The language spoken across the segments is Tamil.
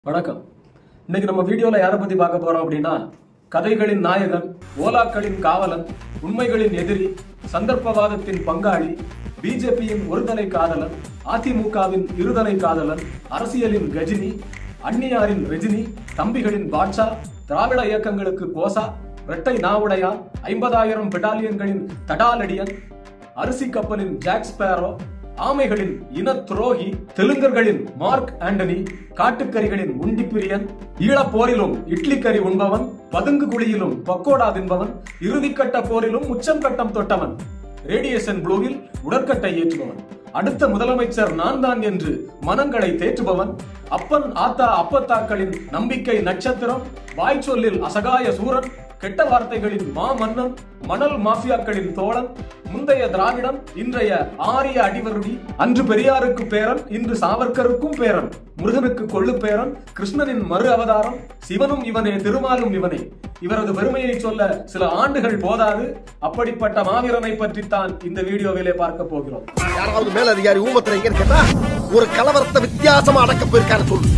வணக்கம் இன்னைக்கு நம்ம வீடியோல யாரை பத்தி பார்க்க போறோம் அப்படின்னா கதைகளின் நாயகன் ஓலாக்களின் காவலன் உண்மைகளின் எதிரி சந்தர்ப்பவாதத்தின் பங்காளி பிஜேபியின் ஒருதலை காதலன் அதிமுகவின் இருதலை காதலன் அரசியலின் கஜினி அந்நியாரின் ரஜினி தம்பிகளின் பாட்ஷா திராவிட இயக்கங்களுக்கு கோசா இரட்டை நாவுடையான் ஐம்பதாயிரம் பெட்டாலியன்களின் தடாலடியன் அரிசி கப்பலின் ஜாக் ஸ்பேரோ ஆமைகளின் இன துரோகி தெலுங்கர்களின் மார்க் ஆண்டனி காட்டுக்கரிகளின் உண்டி பிரியன் ஈழப் போரிலும் இட்லி கறி உண்பவன் பதுங்கு குழியிலும் பக்கோடா தின்பவன் இறுதிக்கட்ட போரிலும் உச்சம் கட்டம் தொட்டவன் ரேடியேஷன் ப்ளூவில் உடற்கட்டை ஏற்றுபவன் அடுத்த முதலமைச்சர் நான் தான் என்று மனங்களை தேற்றுபவன் அப்பன் ஆத்தா அப்பத்தாக்களின் நம்பிக்கை நட்சத்திரம் வாய்ச்சொல்லில் அசகாய சூரன் கெட்ட வார்த்தைகளின் மாமன்னன் மணல் மாஃபியாக்களின் தோழன் முந்தைய திராவிடம் இன்றைய ஆரிய அடிவருடி அன்று பெரியாருக்கு பேரன் இன்று சாவர்கருக்கும் பேரன் முருகனுக்கு கொள்ளு பேரன் கிருஷ்ணனின் மறு அவதாரம் சிவனும் இவனே திருமாலும் இவனே இவரது பெருமையை சொல்ல சில ஆண்டுகள் போதாது அப்படிப்பட்ட மாவீரனை பற்றித்தான் இந்த வீடியோவிலே பார்க்க போகிறோம் யாராவது மேலதிகாரி ஊமத்துல எங்கன்னு கேட்டா ஒரு கலவரத்தை வித்தியாசமா அடக்க போயிருக்காரு சொல்லு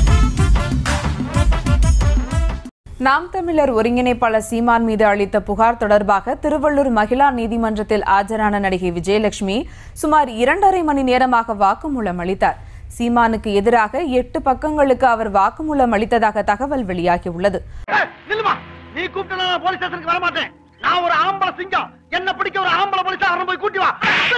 நாம் தமிழர் ஒருங்கிணைப்பாளர் சீமான் மீது அளித்த புகார் தொடர்பாக திருவள்ளூர் மகிழா நீதிமன்றத்தில் ஆஜரான நடிகை விஜயலட்சுமி சுமார் இரண்டரை மணி நேரமாக வாக்குமூலம் அளித்தார் சீமானுக்கு எதிராக எட்டு பக்கங்களுக்கு அவர் வாக்குமூலம் அளித்ததாக தகவல் வெளியாகியுள்ளது நில்லுமா நீ கூப்பிட்டா நான் போலீஸ் ஸ்டேஷனுக்கு வர மாட்டேன் நான் ஒரு ஆம்பளை சிங்கம் என்ன பிடிக்க ஒரு ஆம்பளை போலீஸ் அவரை போய் கூட்டி வா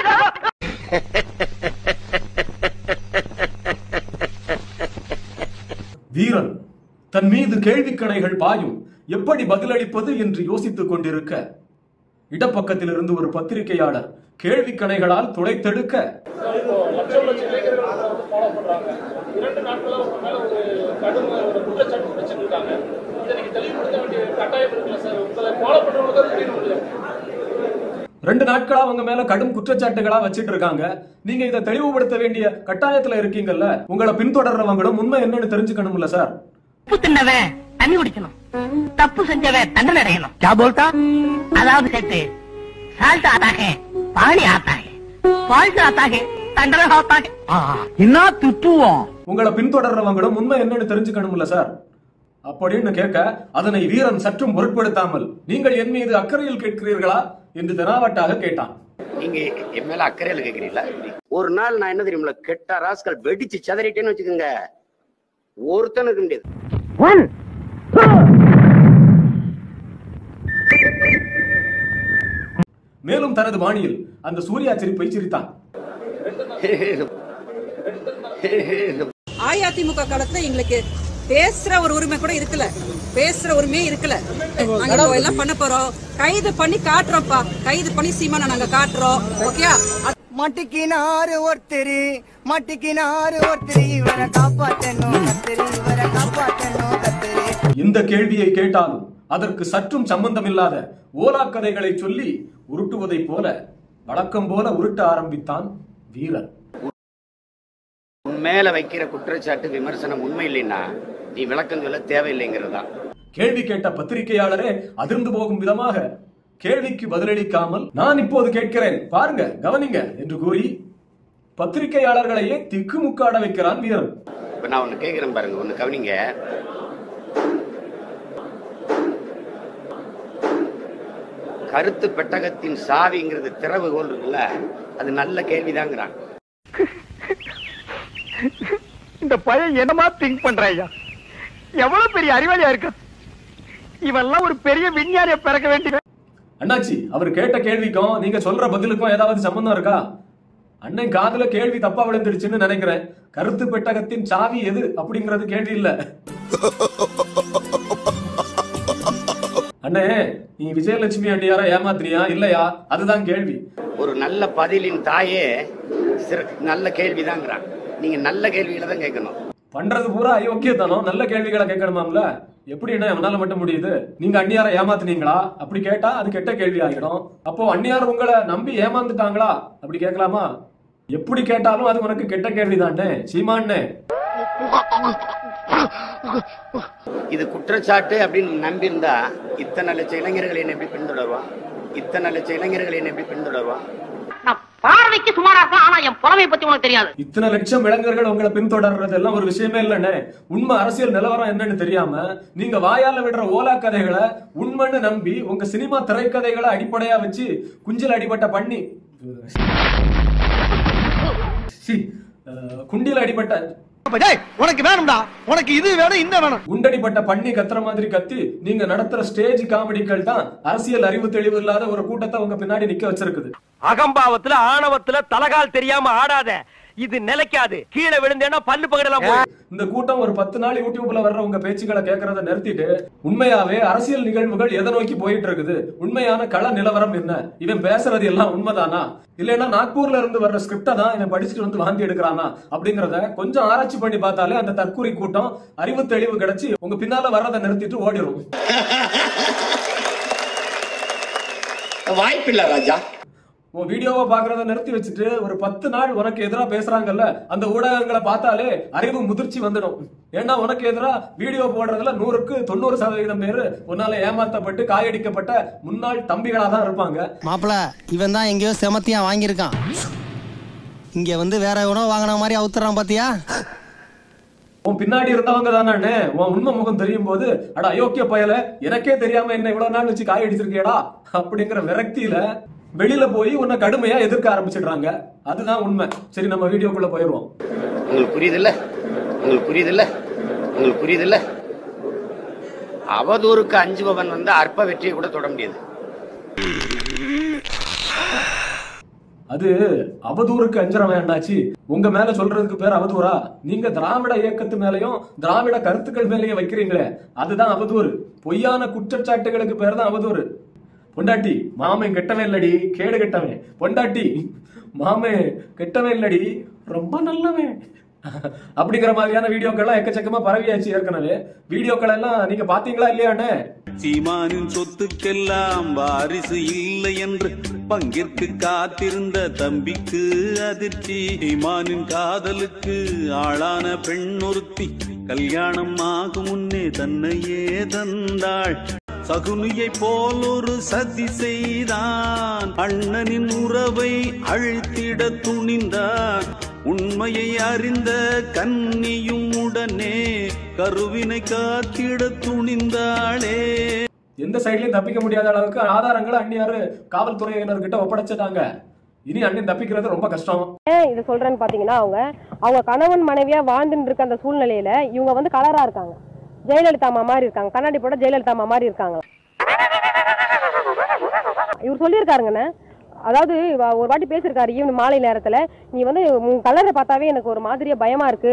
வீரன் தன் மீது கேள்விக்கணைகள் பாயும் எப்படி பதிலளிப்பது என்று யோசித்துக் கொண்டிருக்க இடப்பக்கத்திலிருந்து ஒரு பத்திரிகையாளர் கேள்விக்கணைகளால் துளைத்தெடுக்க லட்சம் லட்சம் இளைஞர்கள் வந்து ஃபாலோ பண்றாங்க இரண்டு நாட்களா உங்க மேல ஒரு கடும் ஒரு குற்றச்சாட்டு வச்சுட்டு இருக்காங்க இதை நீங்க தெளிவுபடுத்த வேண்டிய கட்டாயம் இருக்குல்ல சார் உங்களை ஃபாலோ பண்றவங்க தான் தெரிய முடியும் ரெண்டு நாட்களா அவங்க மேல கடும் குற்றச்சாட்டுகளா வச்சிட்டு இருக்காங்க நீங்க இதை தெளிவுபடுத்த வேண்டிய கட்டாயத்துல இருக்கீங்கல்ல உங்களை பின்தொடர்றவங்களும் உண்மை என்னன்னு தெரிஞ்சுக்கணும்ல சார் உப்பு தின்னவன் தண்ணி குடிக்கணும் தப்பு செஞ்சவன் தண்டனை அடையணும் क्या बोलता அதாவது செட்டு சால்ட் आता है पानी आता है ஃபால்ட் आता है தண்டனை आता है என்ன துப்புவோம் உங்களை பின்தொடர்றவங்களும் உண்மை என்னன்னு தெரிஞ்சுக்கணும்ல சார் அப்படின்னு கேட்க அதனை வீரன் சற்றும் பொருட்படுத்தாமல் நீங்கள் என் மீது அக்கறையில் கேட்கிறீர்களா என்று தெனாவட்டாக கேட்டான் நீங்க என் மேல அக்கறையில கேக்குறீங்களா ஒரு நாள் நான் என்ன தெரியுமில்ல கெட்ட ராஸ்கல் வெடிச்சு சதறிட்டேன்னு வச்சுக்கோங்க ஒருத்தன் இருக்க முடியாது மேலும் தனது பாணியில் அந்த சூர்யா சிரிப்பை சிரித்தான் அஇஅதிமுக காலத்துல எங்களுக்கு பேசுற ஒரு உரிமை கூட இருக்கல பேசுற உரிமையே இருக்கல நாங்க இப்போ எல்லாம் பண்ண போறோம் கைது பண்ணி காட்டுறோம்ப்பா கைது பண்ணி சீமானை நாங்க காட்டுறோம் ஓகே மட்டிக்கினாரு ஒருத்தரு மட்டிக்கினாரு ஒருத்தரு இவரை காப்பாத்தணும் கத்தரு இவரை காப்பாத்தணும் கத்தரு இந்த கேள்வியை கேட்டாலும் அதற்கு சற்றும் சம்பந்தமில்லாத ஓலா கதைகளை சொல்லி உருட்டுவதைப் போல வழக்கம் போல உருட்ட ஆரம்பித்தான் வீரன் உன் மேல வைக்கிற குற்றச்சாட்டு விமர்சனம் உண்மை இல்லைன்னா நீ விளக்கம் சொல்ல தேவையில்லைங்கிறது தான் கேள்வி கேட்ட பத்திரிகையாளரே அதிர்ந்து போகும் விதமாக கேள்விக்கு பதிலளிக்காமல் நான் இப்போது கேட்கிறேன் பாருங்க கவனிங்க என்று கூறி பத்திரிகையாளர்களையே திக்குமுக்காட வைக்கிறான் வீரன் இப்ப நான் ஒண்ணு கேக்குறேன் பாருங்க ஒண்ணு கவனிங்க கருத்து பெட்டகத்தின் சாவிங்கிறது திறவுகோல் இருக்குல்ல அது நல்ல கேள்விதாங்கிறான் இந்த பையன் என்னமா திங்க் பண்றாயா எவ்வளவு பெரிய அறிவாளியா இருக்க இவெல்லாம் ஒரு பெரிய விஞ்ஞானிய பிறக்க வேண்டிய அண்ணாச்சி அவர் கேட்ட கேள்விக்கும் நீங்க சொல்ற பதிலுக்கும் ஏதாவது சம்பந்தம் இருக்கா அண்ணன் காதுல கேள்வி தப்பா விழுந்துடுச்சுன்னு நினைக்கிறேன் கருத்து பெட்டகத்தின் சாவி எது அப்படிங்கறது கேள்வி இல்ல அண்ணே நீ விஜயலட்சுமி அண்ணியாரா ஏமாத்தினியா இல்லையா அதுதான் கேள்வி ஒரு நல்ல பதிலின் தாயே சிற நல்ல கேள்விதாங்கிறான் நீங்க நல்ல கேள்விகளை தான் கேட்கணும் பண்றது பூரா அயோக்கியத்தனம் நல்ல கேள்விகளை கேட்கணுமாம்ல எப்படி என்ன அவனால மட்டும் முடியுது நீங்க அந்நியாரை ஏமாத்துனீங்களா அப்படி கேட்டா அது கெட்ட கேள்வி ஆகிடும் அப்போ அந்நியார் உங்களை நம்பி ஏமாந்துட்டாங்களா அப்படி கேட்கலாமா எப்படி கேட்டாலும் அது உனக்கு கெட்ட கேள்விதானே சீமானே இது குற்றச்சாட்டு அப்படின்னு நம்பியிருந்தா இத்தனை லட்சம் இளைஞர்கள் என்னை எப்படி பின்தொடருவான் இத்தனை லட்சம் இளைஞர்கள் என்னை எப்படி பின்தொடருவான் நான் பார்வைக்கு சுமாரா இருக்கலாம் ஆனா என் புலமையை பத்தி உனக்கு தெரியாது இத்தனை லட்சம் இளைஞர்கள் உங்களை பின்தொடர்றது எல்லாம் ஒரு விஷயமே இல்லைண்ணே உண்மை அரசியல் நிலவரம் என்னன்னு தெரியாம நீங்க வாயால விடுற ஓலா கதைகளை உண்மைன்னு நம்பி உங்க சினிமா திரைக்கதைகளை அடிப்படையா வச்சு குஞ்சில் அடிபட்ட பண்ணி சி, அஹ், குண்டில் அடிபட்ட உனக்கு வேணும்டா உனக்கு இது வேணும் இந்த வேணும் குண்டடிப்பட்ட பண்ணி கத்துற மாதிரி கத்தி நீங்க நடத்துற ஸ்டேஜ் காமெடிகள் தான் அரசியல் அறிவு தெளிவு இல்லாத ஒரு கூட்டத்தை உங்க பின்னாடி நிக்க வச்சிருக்குது அகம்பாவத்துல ஆணவத்துல தலகால் தெரியாம ஆடாத இது நிலைக்காது கீழே விழுந்தேன்னா பல்லு பகடலாம் போய் இந்த கூட்டம் ஒரு பத்து நாள் யூடியூப்ல வர்ற உங்க பேச்சுக்களை கேட்கறத நிறுத்திட்டு உண்மையாவே அரசியல் நிகழ்வுகள் எதை நோக்கி போயிட்டு இருக்குது உண்மையான கள நிலவரம் என்ன இவன் பேசுறது எல்லாம் உண்மைதானா இல்லைன்னா நாக்பூர்ல இருந்து வர்ற ஸ்கிரிப்டை தான் இவன் படிச்சுட்டு வந்து வாந்தி எடுக்கிறானா அப்படிங்கறத கொஞ்சம் ஆராய்ச்சி பண்ணி பார்த்தாலே அந்த தற்கூரி கூட்டம் அறிவு தெளிவு கிடைச்சு உங்க பின்னால வர்றதை நிறுத்திட்டு ஓடிடும் வாய்ப்பில்லை ராஜா உன் வீடியோவை பாக்குறத நிறுத்தி வச்சுட்டு ஒரு பத்து நாள் உனக்கு எதிரா பேசுறாங்கல்ல அந்த ஊடகங்களை பார்த்தாலே அறிவு முதிர்ச்சி வந்துடும் ஏன்னா உனக்கு எதிரா வீடியோ போடுறதுல நூறுக்கு தொண்ணூறு சதவீதம் பேரு உன்னால ஏமாத்தப்பட்டு காயடிக்கப்பட்ட முன்னாள் தம்பிகளா தான் இருப்பாங்க மாப்பிள இவன் தான் எங்கேயோ செமத்தியா வாங்கியிருக்கான் இங்க வந்து வேற எவனோ வாங்கின மாதிரி அவுத்துறான் பாத்தியா உன் பின்னாடி இருந்தவங்க தானே உன் உண்மை முகம் தெரியும் போது அட அயோக்கிய பயல எனக்கே தெரியாம என்ன இவ்வளவு நாள் வச்சு காயடிச்சிருக்கேடா அப்படிங்கிற விரக்தியில வெளியில போய் உன்னை கடுமையா எதிர்க்க ஆரம்பிச்சிடுறாங்க அதுதான் உண்மை சரி நம்ம வீடியோக்குள்ள போயிருவோம் உங்களுக்கு புரியுதுல்ல உங்களுக்கு புரியுதுல்ல உங்களுக்கு புரியுதுல்ல அவதூறுக்கு அஞ்சுபவன் வந்து அற்ப வெற்றியை கூட தொட முடியாது அது அவதூறுக்கு அஞ்சரம் வேண்டாச்சு உங்க மேல சொல்றதுக்கு பேர் அவதூறா நீங்க திராவிட இயக்கத்து மேலயும் திராவிட கருத்துக்கள் மேலயும் வைக்கிறீங்களே அதுதான் அவதூறு பொய்யான குற்றச்சாட்டுகளுக்கு பேர் தான் அவதூறு பொண்டாட்டி மாமன் கெட்டவன் இல்லடி கேடு கெட்டவன் பொண்டாட்டி மாமன் கெட்டவன் இல்லடி ரொம்ப நல்லவன் அப்படிங்கிற மாதிரியான வீடியோக்கள்லாம் எக்கச்சக்கமா பரவியாச்சு ஏற்கனவே வீடியோக்கள் எல்லாம் நீங்க பாத்தீங்களா இல்லையாண்ணே சீமானின் சொத்துக்கெல்லாம் வாரிசு இல்லை என்று பங்கிற்கு காத்திருந்த தம்பிக்கு அதிர்ச்சி சீமானின் காதலுக்கு ஆளான பெண் ஒருத்தி கல்யாணம் ஆகும் முன்னே தன்னையே தந்தாள் சகுனியை போல் ஒரு சதி செய்தான் அண்ணனின் உறவை அழித்திட துணிந்தான் உண்மையை அறிந்த கன்னியும் உடனே கருவினை காத்திட துணிந்தாளே எந்த சைட்லயும் தப்பிக்க முடியாத அளவுக்கு ஆதாரங்களை அந்நியாரு காவல்துறையினர்கிட்ட ஒப்படைச்சிட்டாங்க இனி அண்ணன் தப்பிக்கிறது ரொம்ப கஷ்டம் ஏன் இதை சொல்றேன்னு பாத்தீங்கன்னா அவங்க அவங்க கணவன் மனைவியா வாழ்ந்துட்டு இருக்க அந்த சூழ்நிலையில இவங்க வந்து கலரா இருக்காங்க ஜெயலலிதா அம்மா மாதிரி இருக்காங்க கண்ணாடி போட ஜெயலலிதா அம்மா மாதிரி இருக்காங்க இவர் சொல்லியிருக்காருங்கண்ணே அதாவது இவ- ஒரு வாட்டி பேசியிருக்காரு ஈவினிங் மாலை நேரத்துல நீ வந்து உன் கலரை பார்த்தாவே எனக்கு ஒரு மாதிரியா பயமா இருக்கு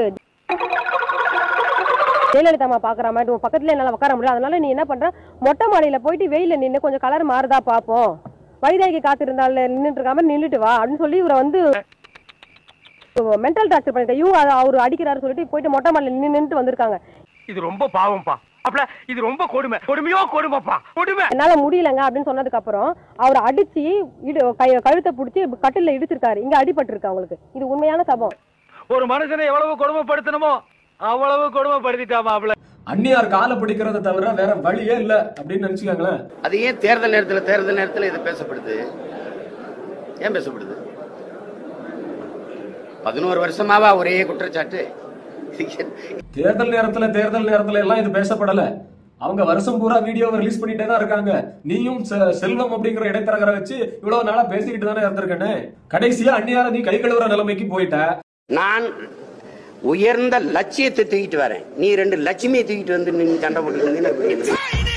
ஜெயலலிதா அம்மா பாக்குற மாதிரி உன் பக்கத்துல என்னால உட்கார முடியல அதனால நீ என்ன பண்ற மொட்டை மாடியில போயிட்டு வெயில நின்று கொஞ்சம் கலர் மாறுதா பாப்போம் வைதாகி காத்திருந்தால நின்னுட்டு இருக்காம நின்னுட்டு வா அப்படின்னு சொல்லி இவரை வந்து மென்டல் டார்ச்சர் பண்ணிருக்க இவங்க அதை அவர் அடிக்கிறாரு சொல்லிட்டு போயிட்டு மொட்டை மாடியில நின்னுட்டு வந்திருக்காங்க இது ரொம்ப பாவம்ப்பா அப்பல இது ரொம்ப கொடுமை கொடுமையோ கொடுமைப்பா கொடுமை என்னால முடியலங்க அப்படின்னு சொன்னதுக்கு அப்புறம் அவர் அடிச்சு இடு கை- கழுத்தை பிடிச்சி கட்டில இடிச்சிருக்காரு இங்க அடிபட்டிருக்கு அவங்களுக்கு இது உண்மையான சபம் ஒரு மனுஷனை எவ்வளவு கொடுமைப்படுத்தணுமோ அவ்வளவு கொடுமைப்படுத்திட்டா மாப்பிள அந்நியார் காலை பிடிக்கிறத தவிர வேற வழியே இல்ல அப்படின்னு நினைச்சுக்கோங்களேன் அது ஏன் தேர்தல் நேரத்துல தேர்தல் நேரத்துல இது பேசப்படுது ஏன் பேசப்படுது பதினோரு வருஷமாவா ஒரே குற்றச்சாட்டு தேர்தல் நேரத்துல தேர்தல் நேரத்துல எல்லாம் இது பேசப்படல அவங்க வருஷம் பூரா வீடியோவை ரிலீஸ் பண்ணிட்டே தான் இருக்காங்க நீயும் செ- செல்வம் அப்படிங்கிற இடைத்தரகரை வச்சு இவ்வளவு நாளா பேசிக்கிட்டு தானே இருந்திருக்கேன்னு கடைசியா அந்நியார நீ கை கழுவுற நிலைமைக்கு போயிட்ட நான் உயர்ந்த லட்சியத்தை தூக்கிட்டு வரேன் நீ ரெண்டு லட்சுமியை தூக்கிட்டு வந்து நீ சண்டை போட்டு இருந்தீங்கன்னா எப்படி இருக்கு?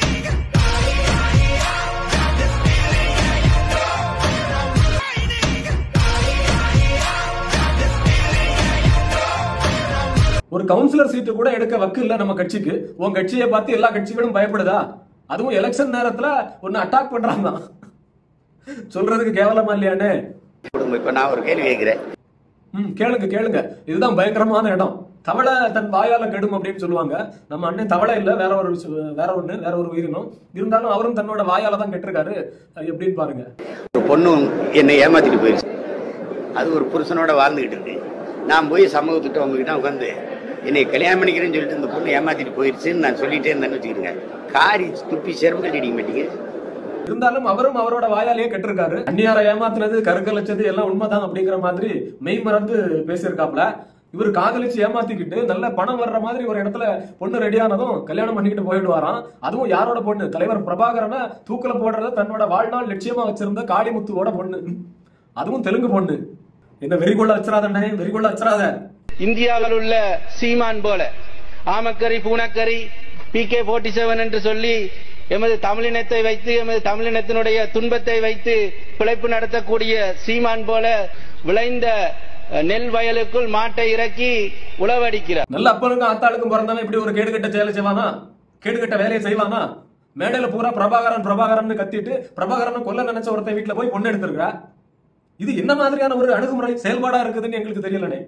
ஒரு கவுன்சிலர் சீட்டு கூட எடுக்க வக்கு இல்ல நம்ம கட்சிக்கு உன் கட்சியை பார்த்து எல்லா கட்சிகளும் பயப்படுதா அதுவும் எலெக்ஷன் நேரத்துல ஒன்னு அட்டாக் பண்றாங்க சொல்றதுக்கு கேவலமா இல்லையானே குடும்பம் இப்ப நான் ஒரு கேள்வி கேட்கிறேன் ம் கேளுங்க கேளுங்க இதுதான் பயங்கரமான இடம் தவளை தன் வாயால கெடும் அப்படின்னு சொல்லுவாங்க நம்ம அண்ணன் தவளை இல்ல வேற ஒரு விஷயம், வேற ஒண்ணு வேற ஒரு உயிரினம் இருந்தாலும் அவரும் தன்னோட வாயால தான் கெட்டிருக்காரு அது எப்படின்னு பாருங்க ஒரு பொண்ணு என்னை ஏமாத்திட்டு போயிருச்சு அது ஒரு புருஷனோட வாழ்ந்துகிட்டு இருக்கு நான் போய் சமூகத்திட்ட உங்ககிட்ட உட்காந்து என்னை கல்யாணம் பண்ணிக்கிறேன்னு சொல்லிட்டு இந்த பொண்ணு ஏமாத்திட்டு போயிருச்சுன்னு நான் சொல்லிட்டே இருந்தேன்னு வச்சுக்கிடுங்க காரி துப்பி செருப்பு கட்டி அடிக்க மாட்டீங்க இருந்தாலும் அவரும் அவரோட வாயாலேயே கெட்டிருக்காரு அந்நியாரை ஏமாத்துனது கருக்கலைச்சது எல்லாம் உண்மைதான் அப்படிங்கிற மாதிரி மெய் மறந்து பேசியிருக்காப்ல இவர் காதலிச்சு ஏமாத்திக்கிட்டு நல்ல பணம் வர்ற மாதிரி ஒரு இடத்துல பொண்ணு ரெடியானதும் கல்யாணம் பண்ணிக்கிட்டு போயிடுவாராம் அதுவும் யாரோட பொண்ணு தலைவர் பிரபாகரனை தூக்கல போடுறத தன்னோட வாழ்நாள் லட்சியமா வச்சிருந்த காளிமுத்துவோட பொண்ணு அதுவும் தெலுங்கு பொண்ணு என்ன வெறிகொள்ள வச்சிராதண்ணே வெறிகொள்ள வச்சிராத இந்தியாவில் உள்ள சீமான் போல ஆமக்கரி பூனக்கரி பி கே போர்ட்டி செவன் என்று சொல்லி எமது தமிழினத்தை வைத்து எமது தமிழினத்தினுடைய துன்பத்தை வைத்து பிழைப்பு நடத்தக்கூடிய சீமான் போல விளைந்த அஹ், நெல் வயலுக்குள் மாட்டை இறக்கி உழவடிக்கிறார் நல்ல அப்பனுக்கும் ஆத்தாளுக்கும் பிறந்தவன் இப்படி ஒரு கேடுகட்ட செயலை செய்வானா கேடுகட்ட வேலையை செய்வானா மேடையில பூரா பிரபாகரன் பிரபாகரன் கத்திட்டு பிரபாகரன் கொல்ல நினைச்ச ஒருத்தன் வீட்டுல போய் பொண்ணு எடுத்திருக்கா இது என்ன மாதிரியான ஒரு அணுகுமுறை செயல்பாடா இருக்குதுன்னு எங்களுக்கு தெரியலனே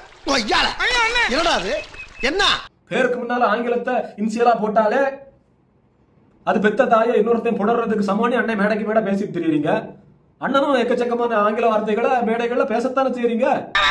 என்னடா அது என்ன பேருக்கு முன்னால ஆங்கிலத்தை இன்சியலா போட்டாலே அது பெத்த தாயை இன்னொருத்தையும் புணர்றதுக்கு சமானி அண்ணன் மேடைக்கு மேடை பேசிட்டு தெரியுறீங்க அண்ணனும் எக்கச்சக்கமான ஆங்கில வார்த்தைகளை மேடைகள்ல பேசத்தானே செய்றீங்க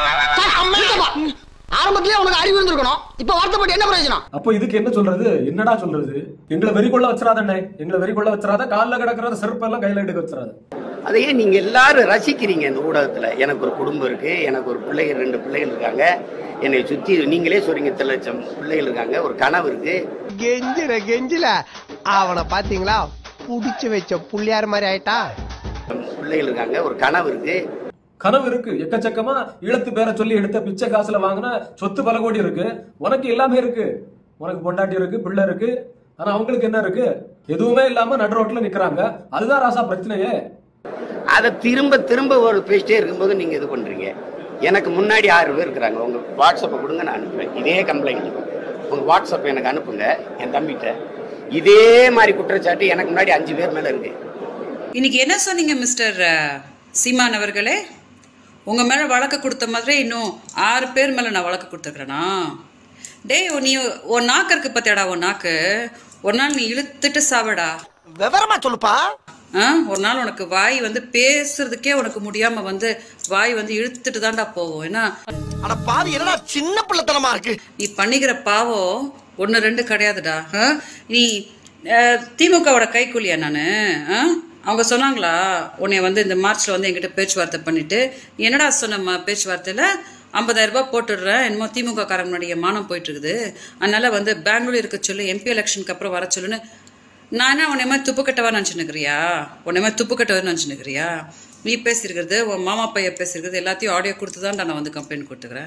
ஆரம்பத்திலே உனக்கு அறிவு இருந்திருக்கணும் இப்ப வார்த்தைப்பட்டு என்ன பிரயோஜனம் அப்போ இதுக்கு என்ன சொல்றது என்னடா சொல்றது எங்களை வெறி கொள்ள வச்சிராதண்ணே எங்களை வெறி கொள்ள வச்சிராத கால்ல கிடக்குறத செருப்பெல்லாம் கையில எடுக்க வச்சிராத அதையே நீங்க எல்லாரும் ரசிக்கிறீங்க இந்த ஊடகத்துல எனக்கு ஒரு குடும்பம் இருக்கு எனக்கு ஒரு பிள்ளைகள் ரெண்டு பிள்ளைகள் இருக்காங்க என்னை சுத்தி நீங்களே சொல்றீங்க இத்தனை லட்சம் பிள்ளைகள் இருக்காங்க ஒரு கனவு இருக்கு கெஞ்சிர கெஞ்சில அவனை பாத்தீங்களா புடிச்சு வச்ச புள்ளியார் மாதிரி ஆயிட்டா பிள்ளைகள் இருக்காங்க ஒரு கனவு இருக்கு கனவு இருக்கு எக்கச்சக்கமா இழத்து பேரை சொல்லி எடுத்த பிச்சை காசுல வாங்கின சொத்து பல கோடி இருக்கு உனக்கு எல்லாமே இருக்கு உனக்கு பொண்டாட்டி இருக்கு பிள்ளை இருக்கு ஆனா அவங்களுக்கு என்ன இருக்கு எதுவுமே இல்லாம நடு ரோட்ல நிக்கிறாங்க அதுதான் ராசா பிரச்சனையே அதை திரும்ப திரும்ப ஒரு பேசிட்டே இருக்கும்போது நீங்க இது பண்றீங்க எனக்கு முன்னாடி ஆறு பேர் இருக்கிறாங்க உங்க வாட்ஸ்அப்பை கொடுங்க நான் அனுப்புறேன் இதே கம்ப்ளைண்ட் உங்க வாட்ஸ்அப் எனக்கு அனுப்புங்க என் தம்பிகிட்ட இதே மாதிரி குற்றச்சாட்டு எனக்கு முன்னாடி அஞ்சு பேர் மேல இருக்கு இன்னைக்கு என்ன சொன்னீங்க மிஸ்டர் அஹ், சீமான் அவர்களே உங்க மேல வழக்கு கொடுத்த மாதிரி இன்னும் ஆறு பேர் மேல நான் வழக்கு கொடுத்துருக்கேனா டேய் உன் நீ உன் நாக்கு இருக்கு பத்தியாடா உன் நாக்கு ஒரு நாள் நீ இழுத்துட்டு சாவடா விவரமா சொல்லுப்பா ஆ ஒரு நாள் உனக்கு வாய் வந்து பேசுறதுக்கே உனக்கு முடியாம வந்து வாய் வந்து இழுத்துட்டு தான்டா போகும் ஏன்னா அட பாவி என்னடா சின்ன பிள்ளைத்தனமா இருக்கு நீ பண்ணிக்கிற பாவம் ஒன்று ரெண்டு கிடையாதுடா ஆ? நீ அஹ், திமுகவோட கைக்கூலியா நான் அவங்க சொன்னாங்களா உன்னை வந்து இந்த மார்ச்ல வந்து என்கிட்ட பேச்சுவார்த்தை பண்ணிட்டு என்னடா சொன்ன பேச்சுவார்த்தையில் ஐம்பதாயிரம் ரூபாய் போட்டுடுறேன் என்னமோ திமுக காரங்களுடைய மானம் போயிட்டு இருக்குது அதனால வந்து பெங்களூர் இருக்க சொல்லு எம்பி எலெக்ஷனுக்கு அப்புறம் வர சொல்லுன்னு நான் என்ன உன்னை மாதிரி துப்பு கட்டவா நினச்சினுக்கிறியா உன்னை மாதிரி துப்பு கட்டவா நினச்சினுக்கிறியா நீ பேசியிருக்கிறது உன் மாமா பையன் பேசியிருக்கிறது எல்லாத்தையும் ஆடியோ கொடுத்து தான் நான் வந்து கம்ப்ளைண்ட் கொடுத்துக்கிறேன்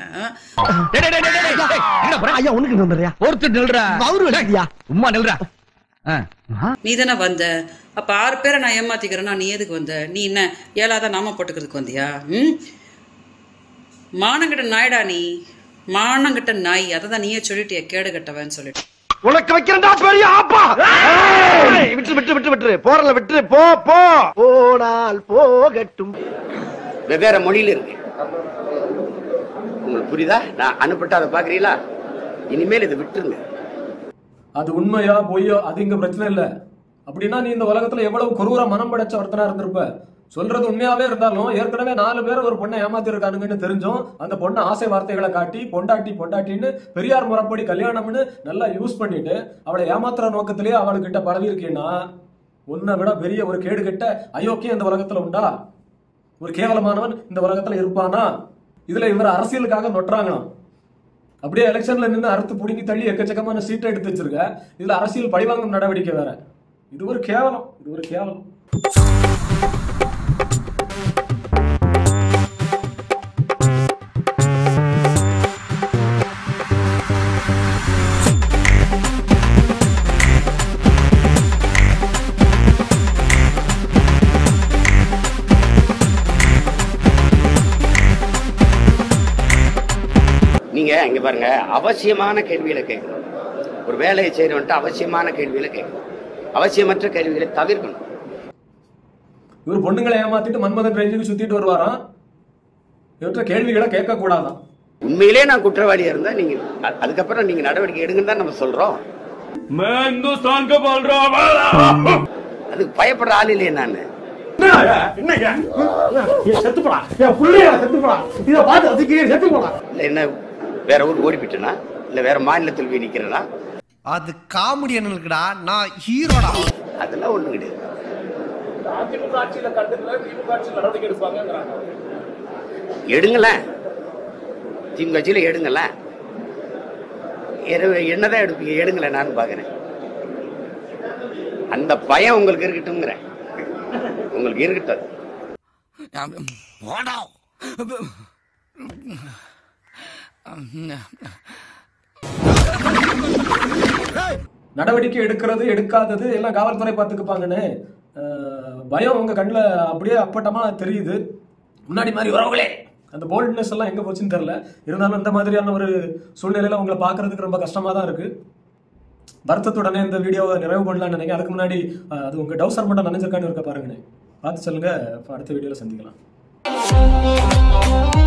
ஐயா உனக்கு வந்துடுறியா ஒருத்தர் நில்றா அவரு ஐயா சும்மா நில்றா நீ தானே வந்த அப்ப ஆறு பேரை நான் ஏமாத்திக்கிறேன்னா நீ எதுக்கு வந்த நீ என்ன ஏழாதான் நாம போட்டுக்கிறதுக்கு வந்தியா ம் மானங்கிட்ட நாய்டா நீ மானங்கிட்ட நாய் அதை தான் நீயே சொல்லிட்டிய கேடு கட்டவன்னு சொல்லிட்டு உனக்கு வைக்கிறேன்டா பெரிய ஆப்பா விட்டு விட்டு விட்டு விட்டு போறல விட்டு போ போ போனால் போகட்டும் வெவ்வேறு மொழியில இருக்கு உங்களுக்கு புரியுதா நான் அனுப்பிட்டு அதை பாக்குறீங்களா இனிமேல் இதை விட்டுருங்க அது உண்மையா பொய்யோ அது இங்க பிரச்சனை இல்ல அப்படின்னா நீ இந்த உலகத்துல எவ்வளவு கொரூர மனம் படைச்ச ஒருத்தனா இருந்திருப்ப சொல்றது உண்மையாவே இருந்தாலும் ஏற்கனவே நாலு பேர் ஒரு பொண்ணை ஏமாத்தி இருக்கானுங்கன்னு தெரிஞ்சும் அந்த பொண்ணை ஆசை வார்த்தைகளை காட்டி பொண்டாட்டி பொண்டாட்டின்னு பெரியார் முறைப்படி கல்யாணம்னு நல்லா யூஸ் பண்ணிட்டு அவளை ஏமாத்துற நோக்கத்திலேயே அவளுக்கிட்ட பழகி இருக்கேன்னா உன்னை விட பெரிய ஒரு கேடு கெட்ட அயோக்கியம் இந்த உலகத்துல உண்டா ஒரு கேவலமானவன் இந்த உலகத்துல இருப்பானா இதுல இவர் அரசியலுக்காக நொட்டுறாங்களாம் அப்படியே எலெக்ஷன்ல நின்று அறுத்து புடுங்கி தள்ளி எக்கச்சக்கமான சீட்டை எடுத்து வச்சிருக்க இதுல அரசியல் பழிவாங்கும் நடவடிக்கை வேற இது ஒரு கேவலம் இது ஒரு கேவலம் நீங்க இங்க பாருங்க அவசியமான கேள்விகளை கேட்கணும் ஒரு வேலையை செய்யறவன்ட்டு அவசியமான கேள்விகளை கேட்கணும் அவசியமற்ற கேள்விகளை தவிர்க்கணும் இவர் பொண்ணுங்களை ஏமாத்திட்டு மன்மதன் ரேஞ்சுக்கு சுத்திட்டு வருவாராம் இவற்ற கேள்விகளை கேட்க கூடாதான் உண்மையிலே நான் குற்றவாளியா இருந்தா நீங்க அ- அதுக்கப்புறம் நீங்க நடவடிக்கை எடுங்கன்னு தான் நம்ம சொல்றோம் அது பயப்படுற ஆள் இல்லையே நான் என்னங்க செத்து போடா என் புள்ளைய செத்து போடா இத பார்த்து அதுக்கு செத்து போடா இல்ல என்ன வேற ஊர் ஓடி போயிட்டேனா இல்ல வேற மாநிலத்தில் போய் நிக்கிறேனா அது காமெடி என்னலுக்குடா நான் ஹீரோடா அதெல்லாம் ஒண்ணும் கிடையாது இந்த அதிமுக ஆட்சியில கண்டுக்கல திமுக ஆட்சியில் நடவடிக்கை எடுப்பாங்கிறாங்க எடுங்களேன் திமுக கட்சியில் எடுங்களேன் எது- என்னதான் எடுப்பீங்க எடுங்களேன் நான் பார்க்குறேன் அந்த பயம் உங்களுக்கு இருக்கட்டும்ங்கிறேன் உங்களுக்கு இருக்கட்டும் நடவடிக்கை எடுக்கிறது எடுக்காதது எல்லாம் காவல்துறை பார்த்துக்குப்பாங்கன்னு அஹ், பயம் உங்க கண்ணில் அப்படியே அப்பட்டமா தெரியுது முன்னாடி மாதிரி வரவங்களே அந்த போல்ட்னஸ் எல்லாம் எங்க போச்சுன்னு தெரியல இருந்தாலும் இந்த மாதிரியான ஒரு சூழ்நிலையில உங்களை பார்க்கிறதுக்கு ரொம்ப கஷ்டமா தான் இருக்கு வருத்தத்துடனே இந்த வீடியோவை நிறைவு பண்ணலாம்னு நினைக்கிறேன் அதுக்கு முன்னாடி அஹ், அது உங்க டவுசர் மட்டும் நனைஞ்சிருக்கான்னு இருக்க பாருங்கண்ணே பார்த்து சொல்லுங்க அப்ப அடுத்த வீடியோல சந்திக்கலாம்